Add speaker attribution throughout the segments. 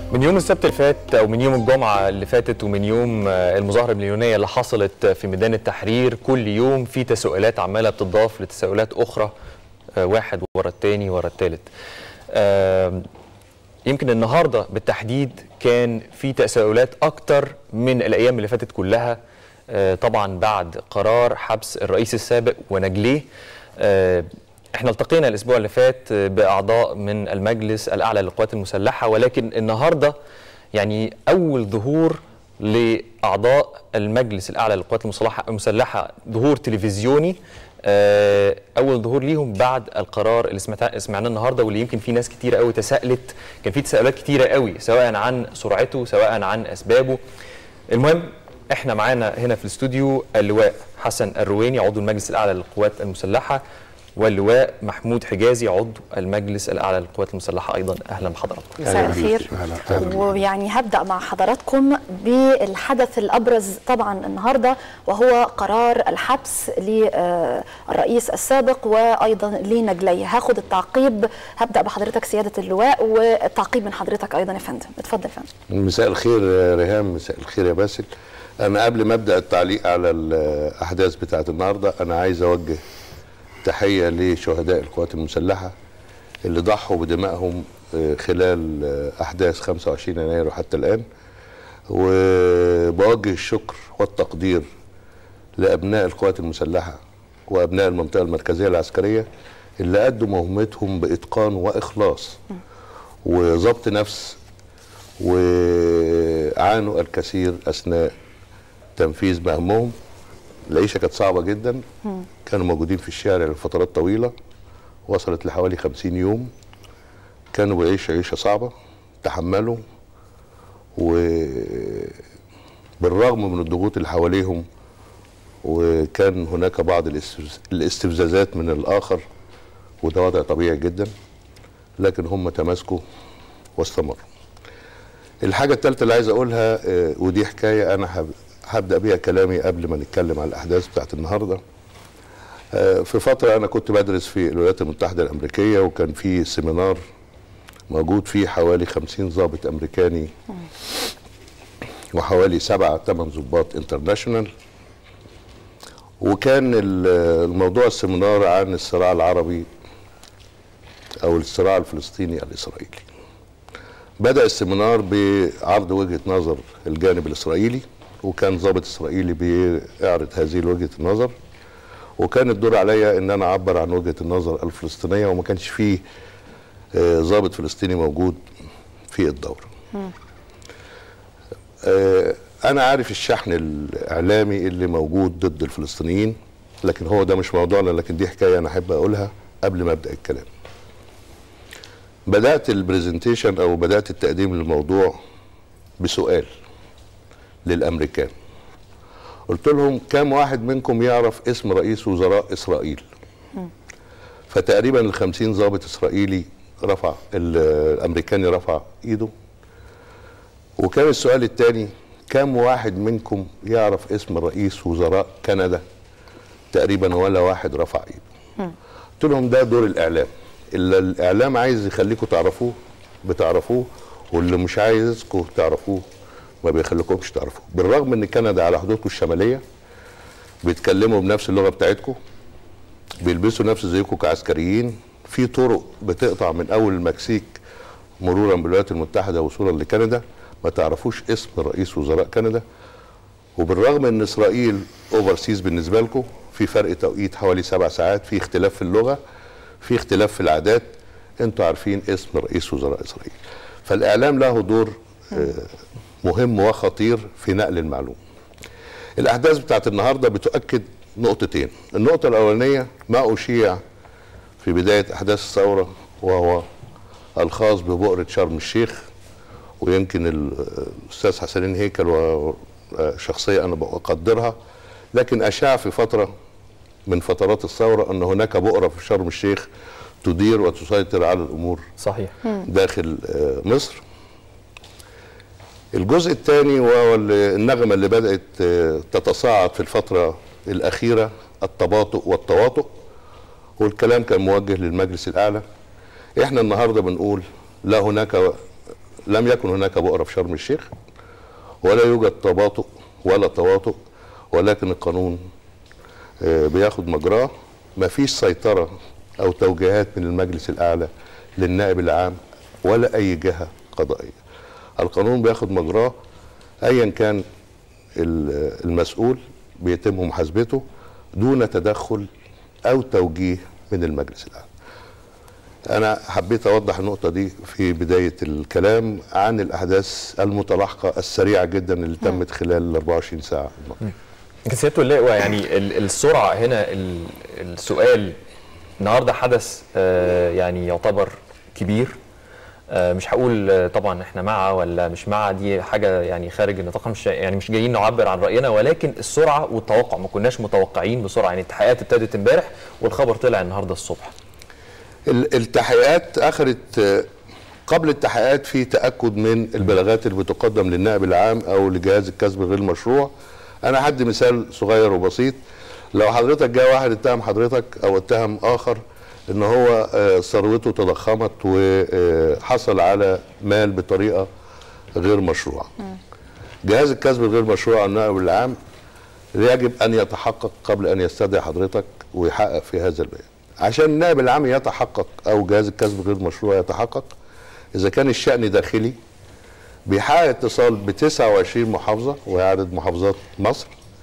Speaker 1: من يوم السبت اللي فات او من يوم الجمعه اللي فاتت ومن يوم آه، المظاهره المليونيه اللي حصلت في ميدان التحرير كل يوم في تساؤلات عماله بتضاف لتساؤلات اخرى آه، واحد ورا الثاني ورا الثالث يمكن النهارده بالتحديد كان في تساؤلات اكتر من الايام اللي فاتت كلها آه، طبعا بعد قرار حبس الرئيس السابق ونجليه آه، احنا التقينا الاسبوع اللي فات باعضاء من المجلس الاعلى للقوات المسلحه ولكن النهارده يعني اول ظهور لاعضاء المجلس الاعلى للقوات المسلحه المسلحه ظهور تلفزيوني آه، اول ظهور ليهم بعد القرار اللي سمعت- سمعناه النهارده واللي يمكن في ناس كتيره قوي تساءلت كان في تساؤلات كتيره قوي سواء عن سرعته سواء عن اسبابه المهم احنا معانا هنا في الاستوديو اللواء حسن الرويني عضو المجلس الاعلى للقوات المسلحه واللواء محمود حجازي عضو المجلس الاعلى للقوات المسلحه ايضا اهلا بحضراتكم
Speaker 2: مساء الخير
Speaker 3: أهلا وسهلا.
Speaker 2: ويعني هبدأ مع حضراتكم بالحدث الأبرز طبعا النهاردة وهو قرار الحبس للرئيس السابق وأيضا لنجلي هاخد التعقيب هبدأ بحضرتك سيادة اللواء والتعقيب من حضرتك أيضا يا فندم اتفضل يا فندم
Speaker 3: مساء الخير يا ريهام مساء الخير يا باسل انا قبل ما ابدا التعليق على الاحداث بتاعه النهارده انا عايز اوجه تحيه لشهداء القوات المسلحه اللي ضحوا بدمائهم آه، خلال آه، احداث 25 يناير وحتى الان وبوجه الشكر والتقدير لابناء القوات المسلحه وابناء المنطقه المركزيه العسكريه اللي ادوا مهمتهم باتقان واخلاص وضبط نفس وعانوا الكثير اثناء تنفيذ مهامهم العيشه كانت صعبه جدا كانوا موجودين في الشارع لفترات طويله وصلت لحوالي 50 يوم كانوا بيعيشوا عيشه صعبه تحملوا وبالرغم من الضغوط اللي حواليهم وكان هناك بعض الاستفز- الاستفزازات من الاخر وده وضع طبيعي جدا لكن هم تماسكوا واستمروا الحاجة الثالثة اللي عايز أقولها آه، ودي حكاية أنا هب- هبدأ بيها كلامي قبل ما نتكلم على الأحداث بتاعت النهاردة آه، في فترة أنا كنت بدرس في الولايات المتحدة الأمريكية وكان في سيمينار موجود فيه حوالي 50 ضابط أمريكاني وحوالي سبعة ثمان ضباط انترناشونال وكان ال- الموضوع السيمينار عن الصراع العربي أو الصراع الفلسطيني الإسرائيلي بدأ السيمينار بعرض وجهة نظر الجانب الإسرائيلي وكان ضابط إسرائيلي بيعرض هذه وجهة النظر وكان الدور عليا ان انا اعبر عن وجهة النظر الفلسطينية وما كانش فيه آه، ضابط فلسطيني موجود في الدورة آه، انا عارف الشحن الاعلامي اللي موجود ضد الفلسطينيين لكن هو ده مش موضوعنا لكن دي حكاية انا احب اقولها قبل ما ابدأ الكلام بدات البرزنتيشن او بدات التقديم للموضوع بسؤال للامريكان قلت لهم كم واحد منكم يعرف اسم رئيس وزراء اسرائيل فتقريبا ال 50 ضابط اسرائيلي رفع ال- الامريكاني رفع ايده وكان السؤال الثاني كم واحد منكم يعرف اسم رئيس وزراء كندا تقريبا ولا واحد رفع ايده قلت لهم ده دور الاعلام اللي الاعلام عايز يخليكم تعرفوه بتعرفوه واللي مش عايزكم تعرفوه ما بيخليكمش تعرفوه بالرغم ان كندا على حدودكم الشماليه بيتكلموا بنفس اللغه بتاعتكم بيلبسوا نفس زيكم كعسكريين في طرق بتقطع من اول المكسيك مرورا بالولايات المتحده وصولا لكندا ما تعرفوش اسم رئيس وزراء كندا وبالرغم ان اسرائيل اوفرسيز بالنسبه لكم في فرق توقيت حوالي سبع ساعات في اختلاف في اللغه في اختلاف في العادات انتوا عارفين اسم رئيس وزراء اسرائيل فالاعلام له دور آه، مهم وخطير في نقل المعلومه الاحداث بتاعت النهارده بتؤكد نقطتين النقطه الاولانيه ما اشيع في بدايه احداث الثوره وهو الخاص ببؤره شرم الشيخ ويمكن ال- الاستاذ حسنين هيكل وشخصيه انا بقدرها لكن اشاع في فتره من فترات الثوره ان هناك بؤره في شرم الشيخ تدير وتسيطر على الامور
Speaker 1: صحيح
Speaker 3: داخل آه، مصر الجزء الثاني وهو ال- النغمه اللي بدات آه، تتصاعد في الفتره الاخيره التباطؤ والتواطؤ والكلام كان موجه للمجلس الاعلى احنا النهارده بنقول لا هناك لم يكن هناك بؤره في شرم الشيخ ولا يوجد تباطؤ ولا تواطؤ ولكن القانون آه، بياخد مجراه مفيش سيطره او توجيهات من المجلس الاعلى للنائب العام ولا اي جهه قضائيه القانون بياخد مجراه ايا كان ال- المسؤول بيتم محاسبته دون تدخل او توجيه من المجلس الاعلى انا حبيت اوضح النقطه دي في بدايه الكلام عن الاحداث المتلاحقه السريعه جدا اللي تمت خلال ال 24 ساعه الماضيه
Speaker 1: لكن سيادة اللواء يعني ال- السرعة هنا ال- السؤال النهارده حدث آه، يعني يعتبر كبير آه، مش هقول آه، طبعا احنا مع ولا مش مع دي حاجه يعني خارج النطاق مش يعني مش جايين نعبر عن راينا ولكن السرعه والتوقع ما كناش متوقعين بسرعه يعني التحقيقات ابتدت امبارح والخبر طلع النهارده الصبح
Speaker 3: ال- التحقيقات اخذت آه، قبل التحقيقات في تاكد من البلاغات اللي بتقدم للنائب العام او لجهاز الكسب غير المشروع انا هدي مثال صغير وبسيط لو حضرتك جاء واحد اتهم حضرتك او اتهم اخر ان هو آه، ثروته تضخمت وحصل على مال بطريقه غير مشروعه جهاز الكسب الغير مشروع النائب العام يجب ان يتحقق قبل ان يستدعي حضرتك ويحقق في هذا البيان عشان النائب العام يتحقق او جهاز الكسب غير مشروع يتحقق اذا كان الشان داخلي بيحقق اتصال ب 29 محافظه وهي عدد محافظات مصر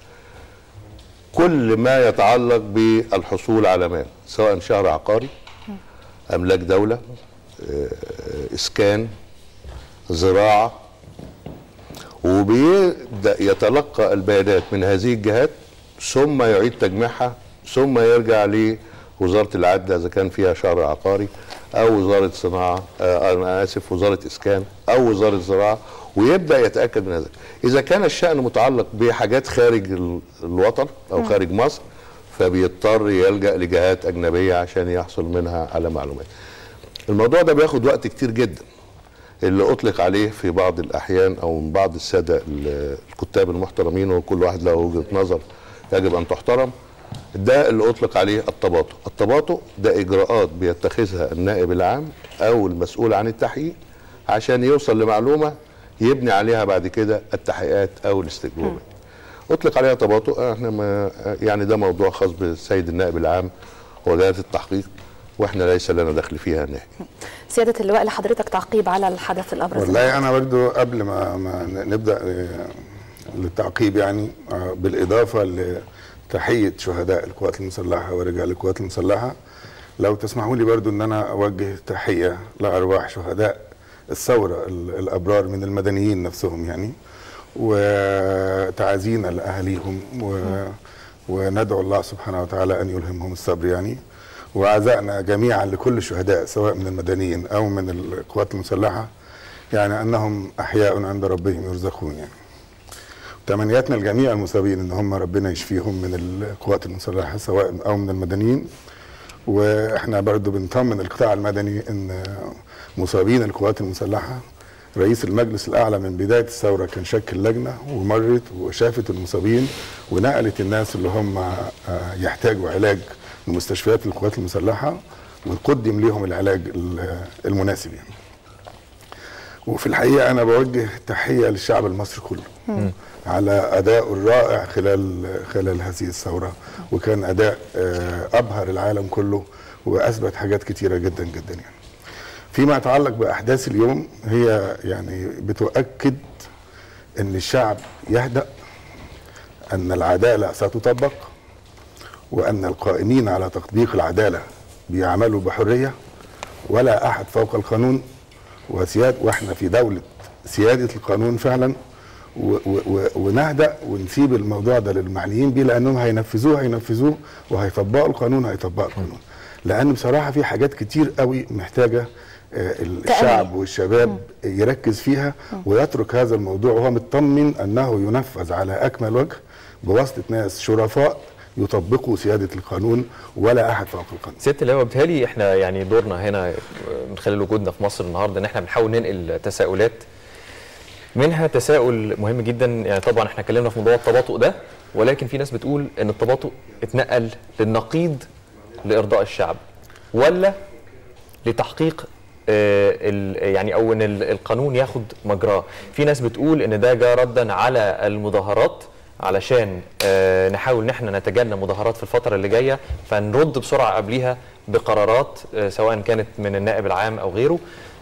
Speaker 3: كل ما يتعلق بالحصول على مال سواء شهر عقاري املاك دوله آه، اسكان زراعه وبيبدا يتلقى البيانات من هذه الجهات ثم يعيد تجميعها ثم يرجع لوزاره العدل اذا كان فيها شهر عقاري او وزاره صناعه آه انا اسف وزاره اسكان او وزاره زراعه ويبدا يتاكد من هذا اذا كان الشان متعلق بحاجات خارج ال- الوطن او خارج مصر فبيضطر يلجا لجهات اجنبيه عشان يحصل منها على معلومات الموضوع ده بياخد وقت كتير جدا اللي اطلق عليه في بعض الاحيان او من بعض الساده ال- الكتاب المحترمين وكل واحد له وجهه نظر يجب ان تحترم ده اللي اطلق عليه التباطؤ التباطؤ ده اجراءات بيتخذها النائب العام او المسؤول عن التحقيق عشان يوصل لمعلومه يبني عليها بعد كده التحقيقات او الاستجوابات اطلق عليها تباطؤ احنا ما يعني ده موضوع خاص بالسيد النائب العام وجهات التحقيق واحنا ليس لنا دخل فيها نهائي
Speaker 2: سيادة اللواء لحضرتك تعقيب على الحدث الأبرز
Speaker 4: والله انا برضو قبل ما, ما نبدا آه، للتعقيب يعني آه، بالاضافه لتحيه شهداء القوات المسلحه ورجال القوات المسلحه لو تسمحوا لي برضو ان انا اوجه تحيه لارواح شهداء الثوره ال- الابرار من المدنيين نفسهم يعني وتعازينا لاهاليهم و وندعو الله سبحانه وتعالى ان يلهمهم الصبر يعني وعزائنا جميعا لكل الشهداء سواء من المدنيين او من القوات المسلحه يعني انهم احياء عند ربهم يرزقون يعني تمنياتنا لجميع المصابين ان هم ربنا يشفيهم من القوات المسلحه سواء او من المدنيين واحنا برضو بنطمن القطاع المدني ان مصابين القوات المسلحه رئيس المجلس الاعلى من بدايه الثوره كان شكل لجنه ومرت وشافت المصابين ونقلت الناس اللي هم آه، يحتاجوا علاج لمستشفيات القوات المسلحه وقدم لهم العلاج ال- المناسب يعني. وفي الحقيقه انا بوجه تحيه للشعب المصري كله على اداء الرائع خلال خلال هذه الثوره وكان اداء آه، ابهر العالم كله واثبت حاجات كتيره جدا جدا يعني. فيما يتعلق باحداث اليوم هي يعني بتؤكد ان الشعب يهدأ ان العداله ستطبق وان القائمين على تطبيق العداله بيعملوا بحريه ولا احد فوق القانون وسياد واحنا في دوله سياده القانون فعلا و و و ونهدأ ونسيب الموضوع ده للمعنيين بيه لانهم هينفذوه هينفذوه وهيطبقوا القانون هيطبقوا القانون لان بصراحه في حاجات كتير قوي محتاجه آه، الشعب والشباب يركز فيها ويترك هذا الموضوع وهو مطمن انه ينفذ على اكمل وجه بواسطه ناس شرفاء يطبقوا سياده القانون ولا احد فوق القانون
Speaker 1: سياده اللواء بالتالي احنا يعني دورنا هنا من خلال وجودنا في مصر النهارده ان احنا بنحاول ننقل تساؤلات منها تساؤل مهم جدا يعني طبعا احنا اتكلمنا في موضوع التباطؤ ده ولكن في ناس بتقول ان التباطؤ اتنقل للنقيض لارضاء الشعب ولا لتحقيق آه، ال- يعني او ان ال- القانون ياخد مجراه في ناس بتقول ان ده جاء ردا على المظاهرات علشان آه، نحاول ان احنا نتجنب مظاهرات في الفتره اللي جايه فنرد بسرعه قبليها بقرارات آه، سواء كانت من النائب العام او غيره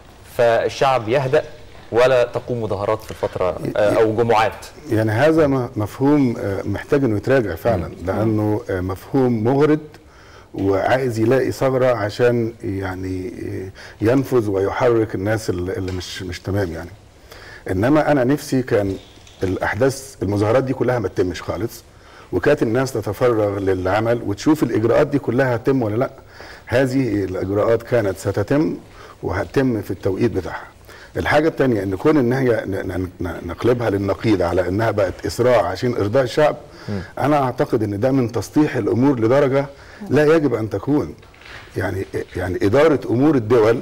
Speaker 1: فالشعب يهدأ ولا تقوم مظاهرات في الفتره آه، او جمعات
Speaker 4: يعني هذا م- مفهوم آه، محتاج انه يتراجع فعلا لانه آه، مفهوم مغرض وعايز يلاقي ثغره عشان يعني آه، ينفذ ويحرك الناس اللي اللي مش مش تمام يعني انما انا نفسي كان الاحداث المظاهرات دي كلها ما تتمش خالص وكانت الناس تتفرغ للعمل وتشوف الاجراءات دي كلها هتتم ولا لا هذه الاجراءات كانت ستتم وهتتم في التوقيت بتاعها الحاجه الثانيه ان كون ان هي ن- ن- نقلبها للنقيض على انها بقت اسراع عشان ارضاء الشعب انا اعتقد ان ده من تسطيح الامور لدرجه لا يجب ان تكون يعني يعني اداره امور الدول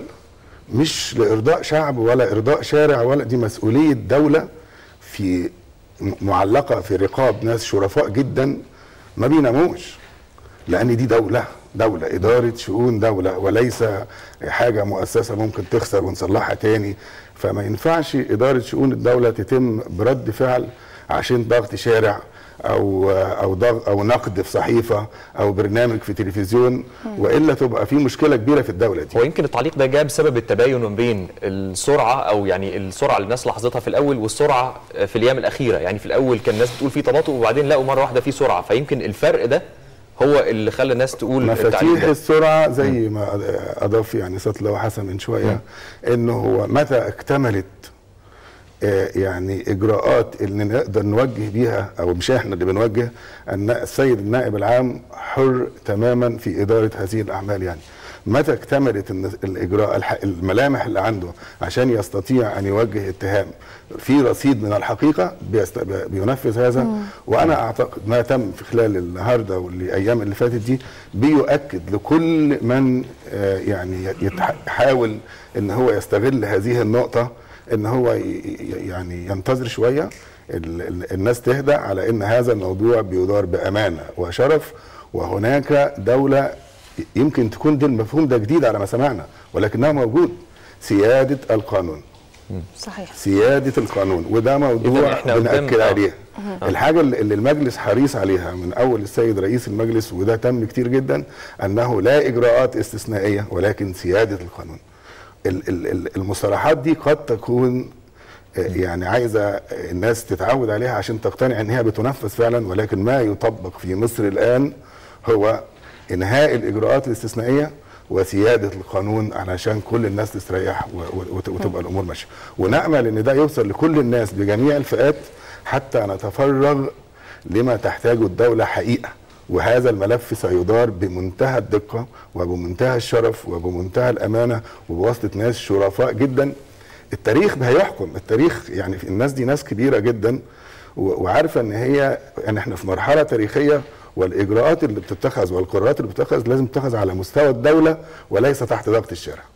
Speaker 4: مش لارضاء شعب ولا ارضاء شارع ولا دي مسؤوليه دوله في م- معلقه في رقاب ناس شرفاء جدا ما بيناموش لان دي دوله دوله اداره شؤون دوله وليس حاجه مؤسسه ممكن تخسر ونصلحها تاني فما ينفعش اداره شؤون الدوله تتم برد فعل عشان ضغط شارع او او ضغط او نقد في صحيفه او برنامج في تلفزيون والا تبقى في مشكله كبيره في الدوله دي
Speaker 1: هو يمكن التعليق ده جاء بسبب التباين ما بين السرعه او يعني السرعه اللي الناس لاحظتها في الاول والسرعه في الايام الاخيره يعني في الاول كان الناس بتقول في تباطؤ وبعدين لقوا مره واحده في سرعه فيمكن الفرق ده هو اللي خلى الناس تقول التعليق
Speaker 4: مفاتيح
Speaker 1: ده.
Speaker 4: السرعه زي ما اضاف يعني سطل وحسن من شويه انه هو متى اكتملت آه، يعني اجراءات اللي نقدر نوجه بيها او مش احنا اللي بنوجه ان السيد النائب العام حر تماما في اداره هذه الاعمال يعني متى اكتملت إن الاجراء الح- الملامح اللي عنده عشان يستطيع ان يوجه اتهام في رصيد من الحقيقه بيست... بينفذ هذا وانا اعتقد ما تم في خلال النهارده والايام اللي فاتت دي بيؤكد لكل من آه، يعني يتح- يحاول ان هو يستغل هذه النقطه ان هو ي- ي- يعني ينتظر شويه ال- ال- الناس تهدى على ان هذا الموضوع بيدار بامانه وشرف وهناك دوله يمكن تكون ده المفهوم ده جديد على ما سمعنا ولكنه موجود سياده القانون
Speaker 2: صحيح
Speaker 4: سياده القانون وده
Speaker 1: إذن
Speaker 4: موضوع
Speaker 1: إحنا قدام-
Speaker 4: بنأكد
Speaker 1: آه.
Speaker 4: عليه الحاجه اللي اللي المجلس حريص عليها من اول السيد رئيس المجلس وده تم كتير جدا انه لا اجراءات استثنائيه ولكن سياده القانون ال- ال- ال- المصطلحات دي قد تكون آه، يعني عايزه الناس تتعود عليها عشان تقتنع ان هي بتنفذ فعلا ولكن ما يطبق في مصر الان هو انهاء الاجراءات الاستثنائيه وسياده القانون علشان كل الناس تستريح و- و- وت- وتبقى الامور ماشيه ونامل ان ده يوصل لكل الناس بجميع الفئات حتى نتفرغ لما تحتاجه الدوله حقيقه وهذا الملف سيدار بمنتهى الدقه وبمنتهى الشرف وبمنتهى الامانه وبواسطه ناس شرفاء جدا التاريخ هيحكم التاريخ يعني في الناس دي ناس كبيره جدا و- وعارفه ان هي ان احنا في مرحله تاريخيه والاجراءات اللي بتتخذ والقرارات اللي بتتخذ لازم تتخذ على مستوى الدوله وليس تحت ضغط الشارع